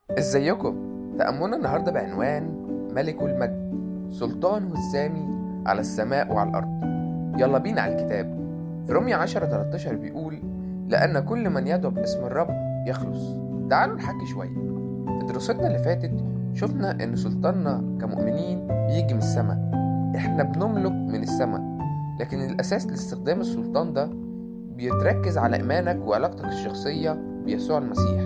ازيكم تأملنا النهاردة بعنوان ملك المجد سلطانه السامي على السماء وعلى الأرض يلا بينا على الكتاب في رومية 10 13 بيقول لأن كل من يدعو باسم الرب يخلص تعالوا نحكي شوية في دراستنا اللي فاتت شفنا إن سلطاننا كمؤمنين بيجي من السماء إحنا بنملك من السماء لكن الأساس لاستخدام السلطان ده بيتركز على إيمانك وعلاقتك الشخصية بيسوع المسيح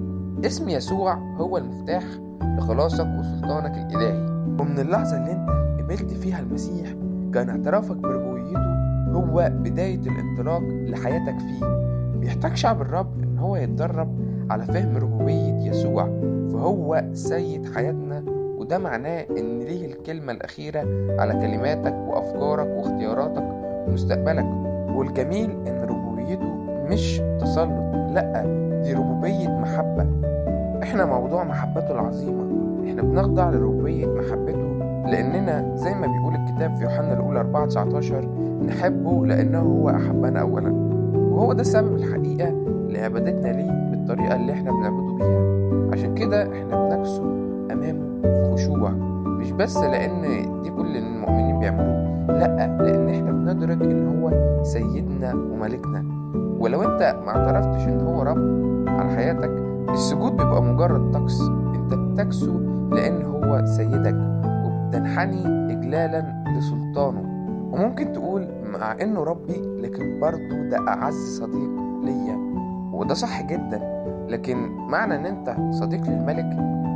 اسم يسوع هو المفتاح لخلاصك وسلطانك الإلهي ومن اللحظة اللي انت قبلت فيها المسيح كان اعترافك بربوبيته هو بداية الانطلاق لحياتك فيه بيحتاج شعب الرب ان هو يتدرب على فهم ربوبية يسوع فهو سيد حياتنا وده معناه ان ليه الكلمة الأخيرة على كلماتك وأفكارك واختياراتك ومستقبلك والجميل ان ربوبيته مش تسلط لأ دي ربوبية محبة احنا موضوع محبته العظيمة احنا بنخضع لربوبية محبته لأننا زي ما بيقول الكتاب في يوحنا الأولى 4 19 نحبه لأنه هو أحبنا أولا وهو ده السبب الحقيقة لعبادتنا ليه بالطريقة اللي احنا بنعبده بيها عشان كده احنا بنكسو أمامه في خشوع مش بس لأن دي كل المؤمنين بيعملوه لأ لأن احنا بندرك إن هو سيدنا وملكنا ولو انت ما اعترفتش ان هو رب على حياتك السجود بيبقى مجرد طقس انت بتكسو لان هو سيدك وبتنحني اجلالا لسلطانه وممكن تقول مع انه ربي لكن برضه ده اعز صديق ليا وده صح جدا لكن معنى ان انت صديق للملك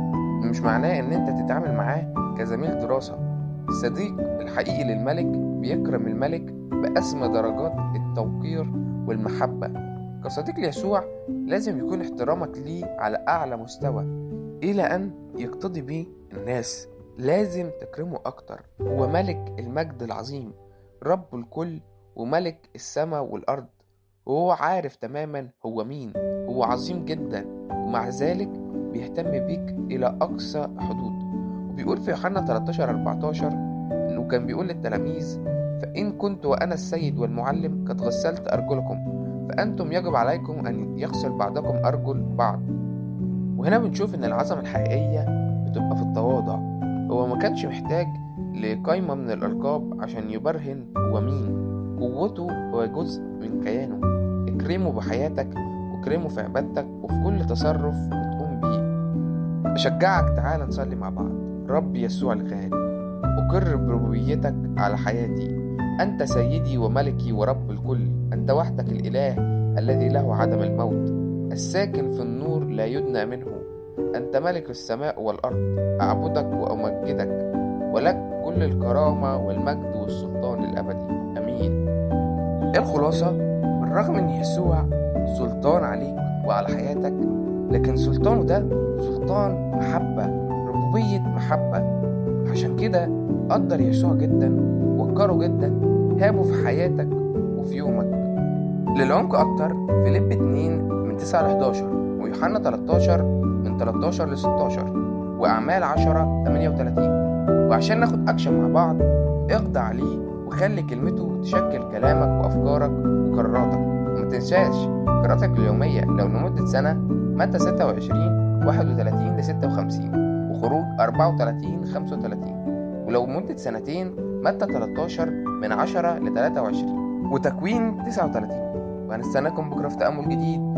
مش معناه ان انت تتعامل معاه كزميل دراسة الصديق الحقيقي للملك بيكرم الملك بأسمى درجات التوقير والمحبة كصديق ليسوع لازم يكون احترامك ليه على أعلى مستوى إلى أن يقتضي بيه الناس لازم تكرمه أكتر هو ملك المجد العظيم رب الكل وملك السماء والأرض وهو عارف تماما هو مين هو عظيم جدا ومع ذلك بيهتم بيك إلى أقصى حدود وبيقول في يوحنا 13 14 إنه كان بيقول للتلاميذ فإن كنت وأنا السيد والمعلم قد غسلت أرجلكم فأنتم يجب عليكم أن يغسل بعضكم أرجل بعض وهنا بنشوف إن العظمة الحقيقية بتبقى في التواضع هو ما كانش محتاج لقايمة من الألقاب عشان يبرهن هو مين قوته هو جزء من كيانه اكرمه بحياتك واكرمه في عبادتك وفي كل تصرف بتقوم بيه بشجعك تعالى نصلي مع بعض رب يسوع الغالي أقر بربوبيتك على حياتي أنت سيدي وملكي ورب الكل أنت وحدك الإله الذي له عدم الموت الساكن في النور لا يدنى منه أنت ملك السماء والأرض أعبدك وأمجدك ولك كل الكرامة والمجد والسلطان الأبدي أمين الخلاصة بالرغم أن يسوع سلطان عليك وعلى حياتك لكن سلطانه ده سلطان محبة ربوبية محبة عشان كده قدر يسوع جدا وقره جدا هابه في حياتك وفي يومك للعمق أكتر فيليب 2 من 9 ل 11 ويوحنا 13 من 13 ل 16 وأعمال 10 38 وعشان ناخد أكشن مع بعض اخضع ليه وخلي كلمته تشكل كلامك وأفكارك وقراراتك وما تنساش قراءتك اليومية لو لمدة سنة متى 26 31 ل 56 وخروج 34 35 ولو مدة سنتين متى 13 من 10 ل 23 وتكوين 39 وهنستناكم بكرة في تأمل جديد